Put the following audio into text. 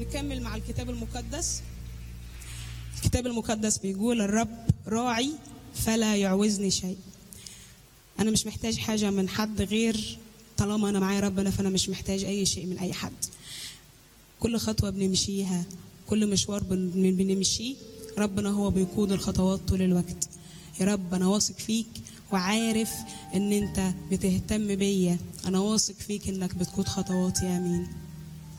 نكمل مع الكتاب المقدس الكتاب المقدس بيقول الرب راعي فلا يعوزني شيء انا مش محتاج حاجه من حد غير طالما انا معايا ربنا فانا مش محتاج اي شيء من اي حد كل خطوه بنمشيها كل مشوار بن- بنمشيه ربنا هو بيقود الخطوات طول الوقت يا رب انا واثق فيك وعارف ان انت بتهتم بيا انا واثق فيك انك بتقود خطواتي امين